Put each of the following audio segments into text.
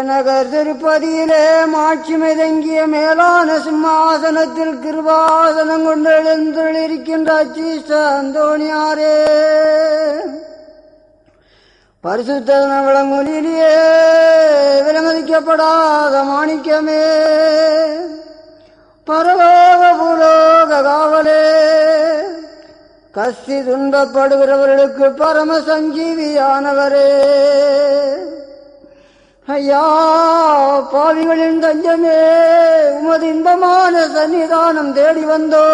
நகர் திருப்பதியிலே மாட்சிமை தங்கிய மேலான சிம்மாசனத்தில் கிருபாசனம் கொண்டு எழுந்திருக்கின்ற அச்சீஷ்ட அந்தோணியாரே பரிசுத்தன விளங்கொலியிலேயே விலமதிக்கப்படாத மாணிக்கமே பரலோக பூலோக காவலே கஸ்தி துன்பப்படுகிறவர்களுக்கு பரம சஞ்சீவியானவரே ஐயா பாவிகளின் தஞ்சமே உமது இன்பமான சன்னிதானம் தேடி வந்தோ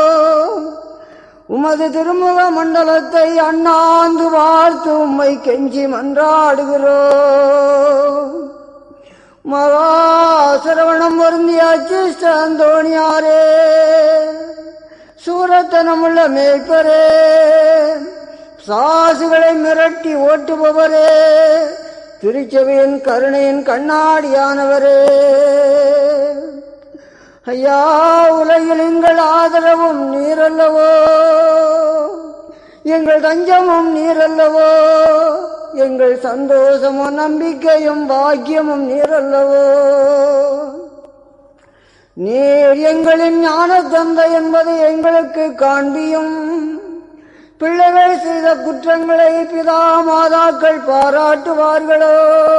உமது திருமுக மண்டலத்தை அண்ணாந்து வாழ்த்து உம்மை கெஞ்சி மன்றாடுகிறோ மகா சிரவணம் வருந்திய அச்சிஷ்ட அந்தோணியாரே சூரத்தனமுள்ள மேய்ப்பரே சாசுகளை மிரட்டி ஓட்டுபவரே திருச்செவியின் கருணையின் கண்ணாடியானவரே ஐயா உலகில் எங்கள் ஆதரவும் நீரல்லவோ எங்கள் தஞ்சமும் நீரல்லவோ எங்கள் சந்தோஷமும் நம்பிக்கையும் பாக்கியமும் நீரல்லவோ நீர் எங்களின் ஞான தந்தை என்பதை எங்களுக்கு காண்பியும் பிள்ளைகள் செய்த குற்றங்களை பிதா மாதாக்கள் பாராட்டுவார்களோ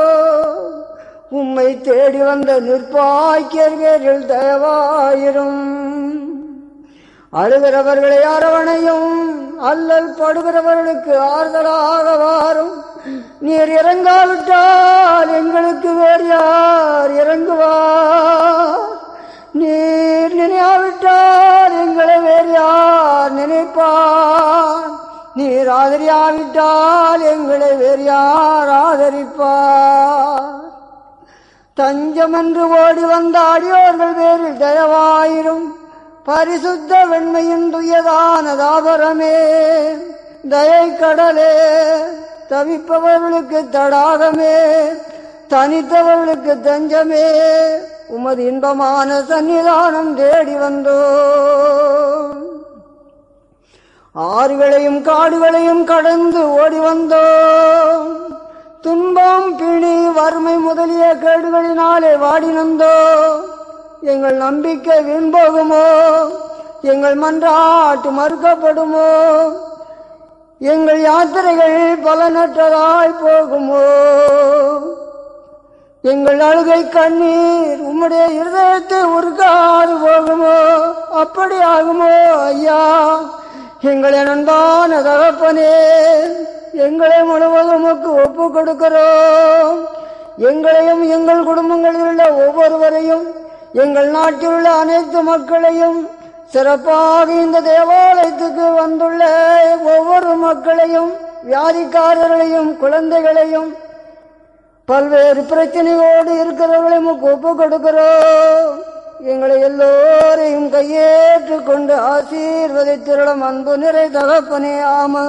உம்மை தேடி வந்த நிற்பாய்க்கியர்கள் தயவாயிரும் அழுகிறவர்களை அரவணையும் அல்லல் படுகிறவர்களுக்கு ஆறுதலாக வாரும் நீர் இறங்காவிட்டால் எங்களுக்கு வேறு யார் இறங்குவார் நீர் நினையாவிட்டால் எங்களை வேறு யார் நினைப்பார் நீர் ஆதரியாவிட்டால் எங்களை வேறு யார் ஆதரிப்பார் தஞ்சமென்று ஓடி வந்த அடியோர்கள் பேரில் தயவாயிரும் பரிசுத்த வெண்மையின் துயதான தாபரமே தயை கடலே தவிப்பவர்களுக்கு தடாகமே தனித்தவர்களுக்கு தஞ்சமே உமது இன்பமான சன்னிதானம் தேடி வந்தோ ஆறுகளையும் காடுகளையும் கடந்து ஓடி வந்தோம் துன்பம் பிணி வறுமை முதலிய கேடுகளினாலே வாடி நந்தோ எங்கள் நம்பிக்கை வீண் போகுமோ எங்கள் மன்றாட்டு மறுக்கப்படுமோ எங்கள் யாத்திரைகள் பலனற்றதாய் போகுமோ எங்கள் அழுகை கண்ணீர் உம்முடைய இருதயத்தை உருக்காது போகுமோ அப்படி ஆகுமோ ஐயா எங்களை நண்பான தகப்பனே எங்களை முழுவதும் உமக்கு ஒப்பு கொடுக்கிறோம் எங்களையும் எங்கள் குடும்பங்களில் உள்ள ஒவ்வொருவரையும் எங்கள் நாட்டில் உள்ள அனைத்து மக்களையும் சிறப்பாக இந்த தேவாலயத்துக்கு வந்துள்ள ஒவ்வொரு மக்களையும் வியாதிக்காரர்களையும் குழந்தைகளையும் பல்வேறு பிரச்சனையோடு இருக்கிறவர்களை உமக்கு ஒப்பு கொடுக்கிறோம் எங்களை எல்லோரையும் கையேற்று கொண்டு ஆசீர்வதித்திருளும் அன்பு நிறை தகப்பனே ஆமா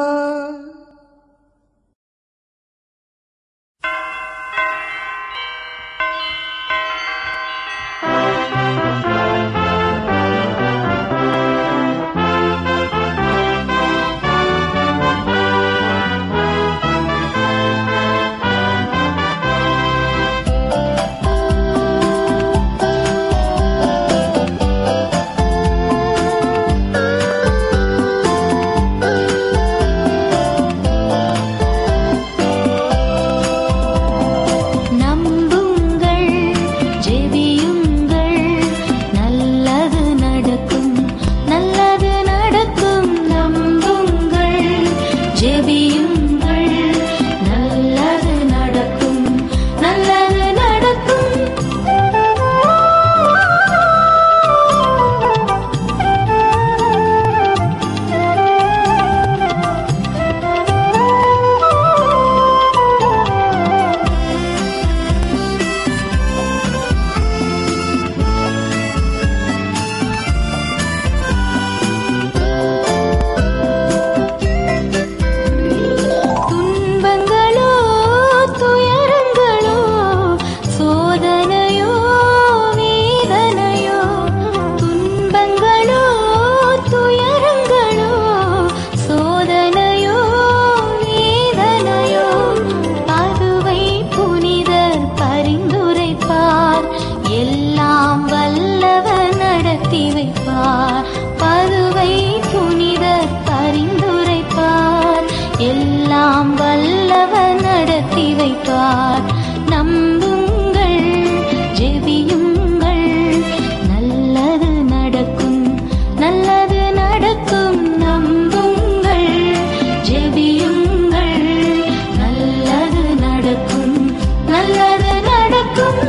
நடத்தி வைப்பார் நம்புங்கள் ஜெபியுங்கள் நல்லது நடக்கும் நல்லது நடக்கும் நம்புங்கள் ஜெபியுங்கள் நல்லது நடக்கும் நல்லது நடக்கும்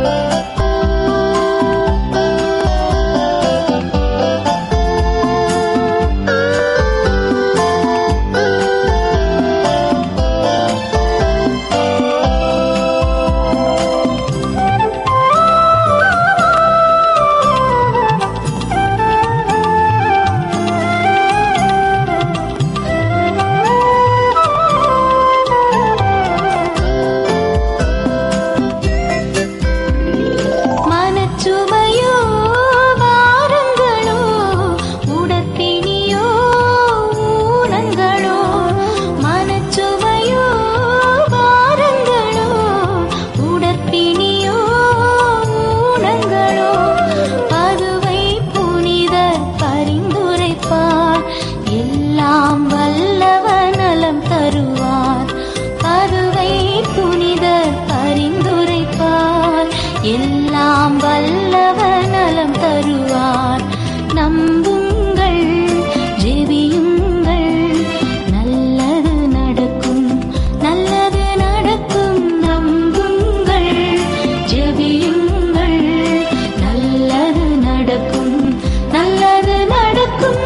மனச்சுமையோ வாரங்களோ உடற்பிணியோ ஊனங்களோ மனச்சுமையோ வாரங்களோ உடற்பிணியோ ஊனங்களோ பதுவை புனிதர் பரிந்துரைப்பார் எல்லாம் வல்லவர் நலம் தருவார் பதுவை புனிதர் பரிந்துரைப்பார் எல்லாம் வல்லவர் நலம் தருவார் நம்புங்கள் ஜெபியுங்கள் நல்லது நடக்கும் நல்லது நடக்கும் நம்புங்கள் ஜெபியுங்கள் நல்லது நடக்கும் நல்லது நடக்கும்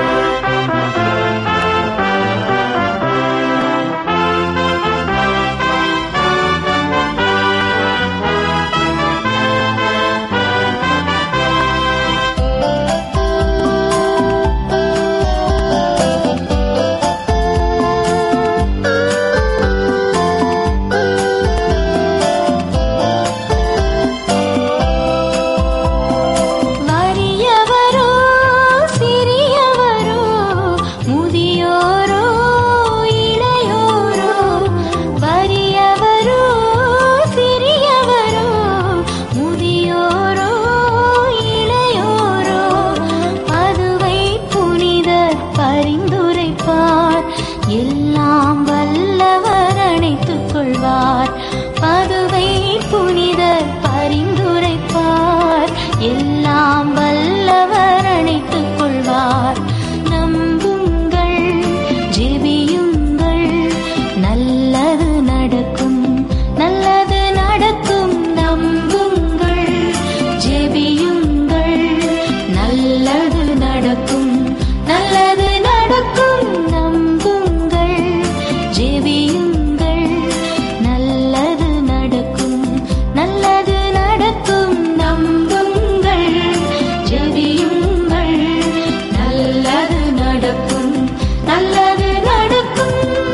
வறியவரோ சிறியவரோ முதியோரோ இளையோரோ வறியவரோ சிறியவரோ முதியோரோ இளையோரோ அதுவை புனிதர் பரிந்துரைப்பார் எல்லாம் வல்லவர் அணைத்துக் கொள்வார் பதுவை புனிதர் பரிந்துரைப்பார் எல்லாம் வல்லவர் அணைத்துக் கொள்வார் நம்புங்கள் ஜெபியுங்கள் நல்லது நடக்கும் நல்லது நடக்கும் நம்புங்கள் ஜெபியுங்கள் நல்லது நடக்கும் நல்லது நடக்கும் நம்புங்கள் ஜெபியுங்கள் நல்லது நடக்கும் நல்லது நடக்கும் நம்புங்கள் ஜெபியுங்கள் நல்லது நடக்கும் நல்லது நடக்கும்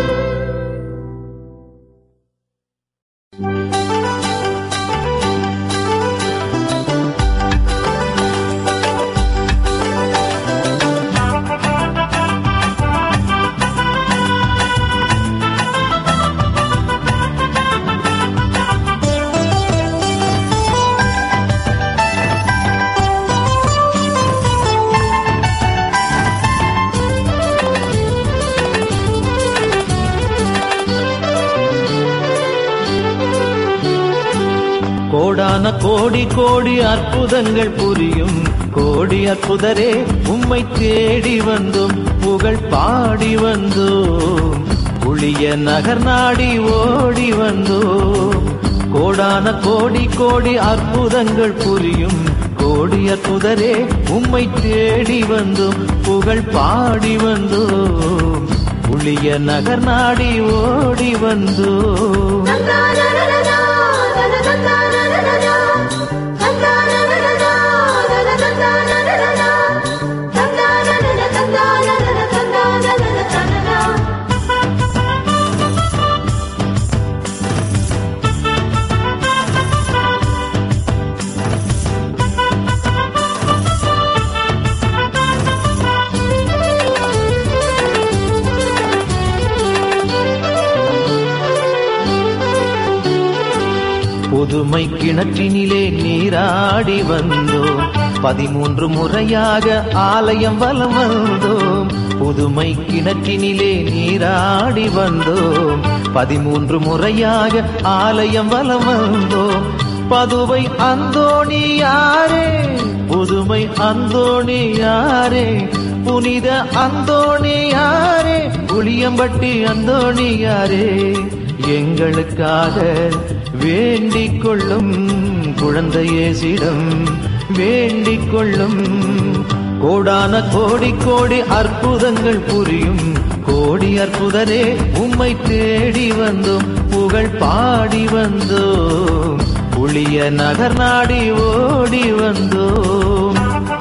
கோடான கோடி கோடி அற்புதங்கள் புரியும் கோடி அற்புதரே உம்மை தேடி வந்தோம் புகழ் பாடி வந்தோம் புளிய நகர் நாடி ஓடி வந்தோம் கோடான கோடி கோடி அற்புதங்கள் புரியும் கோடி அற்புதரே உம்மை தேடி வந்தோம் புகழ் பாடி வந்தோம் புளிய நகர் நாடி ஓடி வந்தோம் புதுமை கிணற்றினிலே நீராடி வந்தோம் பதிமூன்று முறையாக ஆலயம் வலம் வந்தோம் புதுமை கிணற்றினிலே நீராடி வந்தோம் பதிமூன்று முறையாக ஆலயம் வலம் வந்தோம் பதுவை அந்தோணி யாரே புதுமை அந்தோணி யாரே புனித அந்தோணி யாரே புளியம்பட்டி அந்தோணி யாரே எங்களுக்காக வேண்டிக் கொள்ளும் குழந்தையேசிடம் வேண்டிக் கொள்ளும் கோடான கோடி கோடி அற்புதங்கள் புரியும் கோடி அற்புதரே உம்மை தேடி வந்தோம் புகழ் பாடி வந்தோம் புளிய நகர் நாடி ஓடி வந்தோம்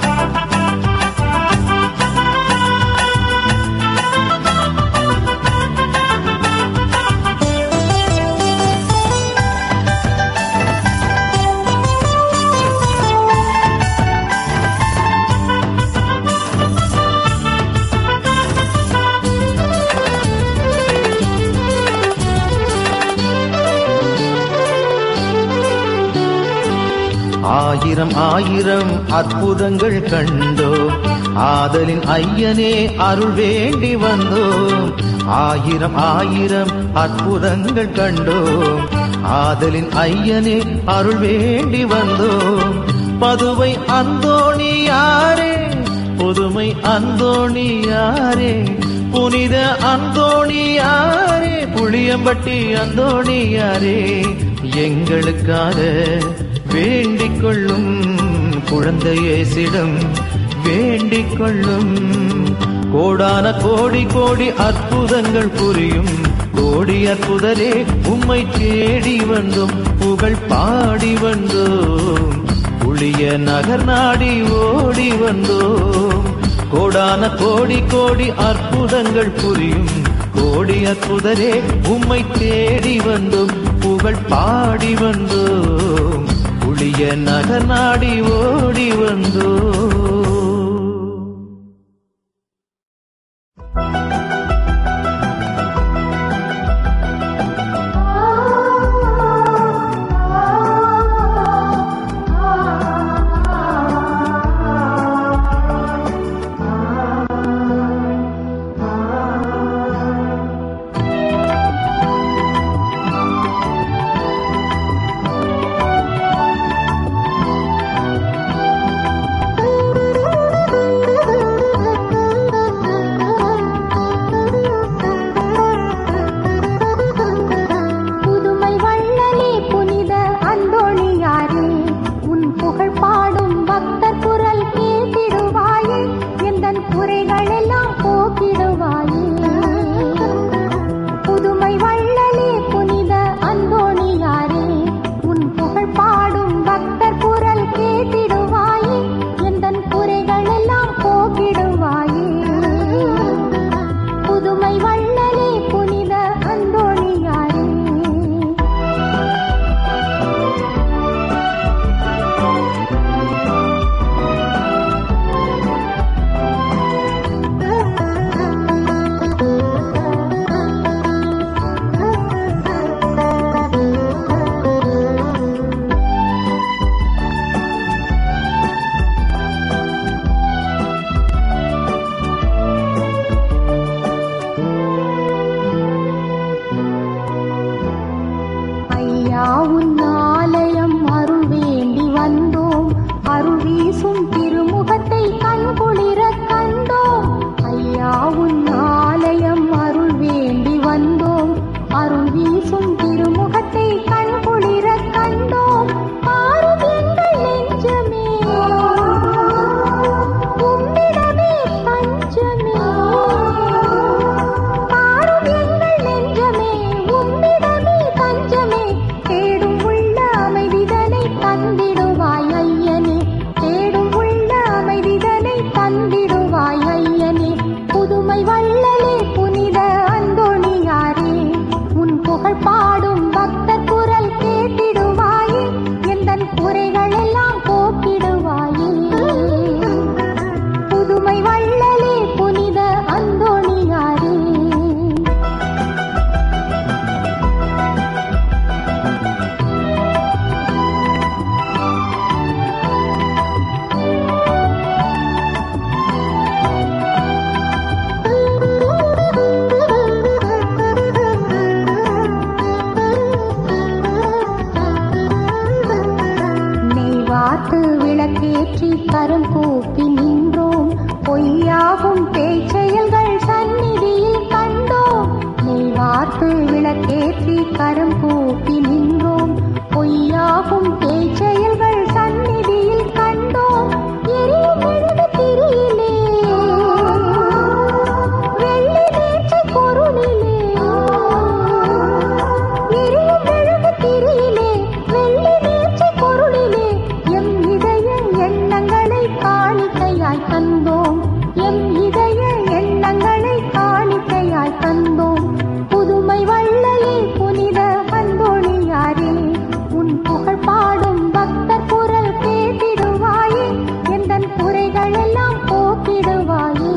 ஆயிரம் ஆயிரம் அற்புதங்கள் கண்டோம் ஆதலின் ஐயனே அருள் வேண்டி வந்தோம் ஆயிரம் ஆயிரம் அற்புதங்கள் கண்டோம் ஆதலின் ஐயனே அருள் வேண்டி வந்தோம் பதுவை அந்தோணி யாரே புதுமை அந்தோணி யாரே புனித அந்தோணி யாரே புளியம்பட்டி அந்தோணி யாரே எங்களுக்காக வேண்டிக் கொள்ளும் குழந்தையேசிடம் வேண்டிக் கொள்ளும் கோடான கோடி கோடி அற்புதங்கள் புரியும் கோடி அற்புதரே உம்மை தேடி வந்தோம் புகழ் பாடி வந்தோம் புளிய நகர் நாடி ஓடி வந்தோம் கோடான கோடி கோடி அற்புதங்கள் புரியும் கோடி அற்புதரே உம்மை தேடி வந்தோம் புகழ் பாடி வந்தோம் புளிய நகர் நாடி ஓடி வந்தோம் புதுமை வள்ளலே புனித அந்தோணியாரே உன் புகழ் பாடும் பக்தர் குரல் கேட்டிடுவாயே எந்தன் குறைகள் எல்லாம் போக்கிடுவாயே புதுமை வள்ளலே புனித அந்தோணியாரே உன் புகழ் பாடும் பக்தர் குரல் கேட்டிடுவாயே எந்தன் குறைகள் எல்லாம் போக்கிடுவாயே புதுமை வள்ளலே புனித அந்தோணியாரே ஐயா உன் ஆலயம் அருள் வேண்டி வந்தோம் அருள் வீசும் திருமுகத்தை கண்குளிர கண்டோம் ஐயா உன் ஆலயம் அருள் வேண்டி வந்தோம் அருள் வீசும் திருமுகத்தை கண்குளிர கண்டோம் பாரும் எங்கள் நெஞ்சமே உம்மிடமே தஞ்சமே பாரும் எங்கள் நெஞ்சமே உம்மிடமே தஞ்சமே தேடும் உள்ள அமைதிதனை தந்திடுவாய் ஐயனே தேடும் உள்ள அமைதிதனை தந்திடுவாய் ஐயனே புதுமை வள்ளலே புனித அந்தோணியாரே உன் புகழ் பாடும் பக்தர் குரல் கேட்டிடுவாயே எந்தன் குறைகள் எல்லாம் போக்கிடுவாயே புதுமை வள்ளலே புனித அந்தோணியாரே வேண்டி கரம் கூப்பி நின்றோம் பொய்யாகும் பேச்செயல்கள் சந்நிதியில் கண்டோம் எரியும் மெழுகு திரியிலே வெள்ளி நேற்றை பொருளிலே எரியும் மெழுகு திரியிலே வெள்ளி நேற்றை பொருளிலே எம் இதய எண்ணங்களை காணிக்கையாய் தந்தோம் எம் இதய எண்ணங்களை காணிக்கையாய் தந்தோம் புதுமை வள்ளலே புனித வந்தோணியாரே உன் புகழ் பாடும் பக்தர் குரல் கேட்டிடுவாயே எந்தன் குறைகள் எல்லாம் போக்கிடுவாயே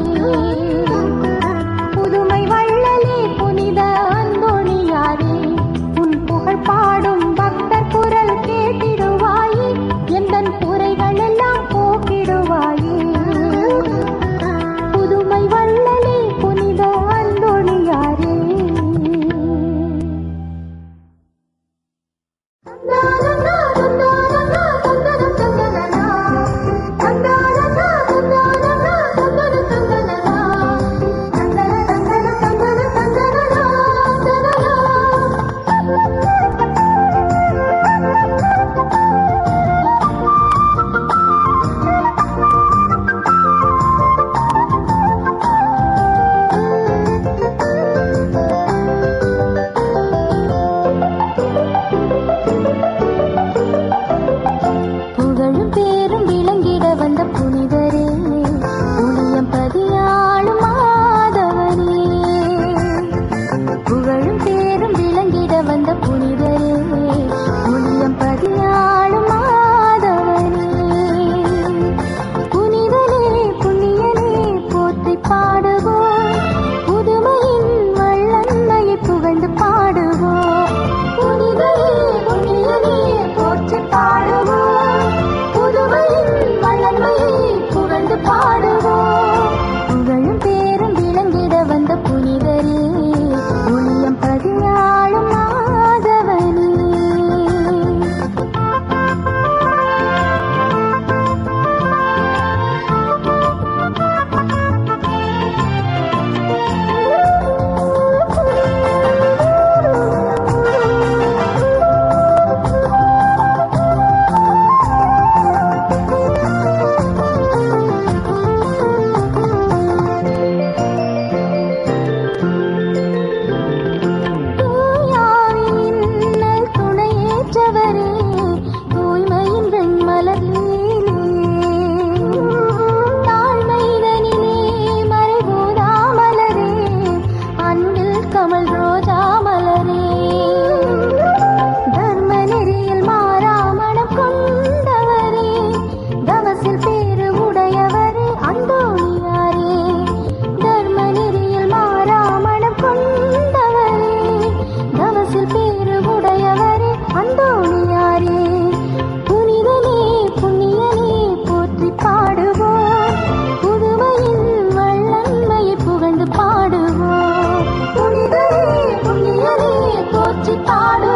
புதுமை வள்ளலே புனித அந்தோணியாரே உன் புகழ் பாடும் பக்தர் குரல் கேட்டிடுவாயே எந்தன் குறைகள் எல்லாம் போக்கிடுவாயே புதுமை வள்ளலே புனித அந்தோணியாரே புகழும் பேரும் விளங்கிட வந்த புனிதரே புனியம் பதியாளும் மாதவனே புகழும் பேரும் விளங்கிட வந்த புனிதரே புனியம் பதியாளும் மாதவனே புனிதனே புண்ணியனே போற்றி பாடுவோம் புதுமையின் வள்ளன்மையை புகழ்ந்து பாடுவோம் புனிதனே புண்ணியனே போற்றி பாடுவோம் புதுமையின் வள்ளன்மையை புகழ்ந்து பாடுவோம் புகழும் பேரும் விளங்கிட வந்த புனிதரே ஒளியம் பதியாளும் மாதவனே தூயாவின் துணையேற்றவரே தூய்மையின் வெண்மலர்லீலே தாழ்மைதனிலே மறைபோதா மலரே அன்பில் கமல் ரோஜா மலரே தர்ம நெறியில் மாறா மனம் கொண்டவரே தவசில் பேரு உடையவரே அந்தோணியாரே தர்ம நெறியில் மாறா மனம் கொண்டவரே தவசில் பேரு உடையவரே அந்தோணியாரே புனிதனே புண்ணியனே போற்றி பாடுவோம் புதுமையின் வள்ளன்மையை புகழ்ந்து பாடுவோம் புனிதனே புண்ணியனே போற்றி பாடுவோம்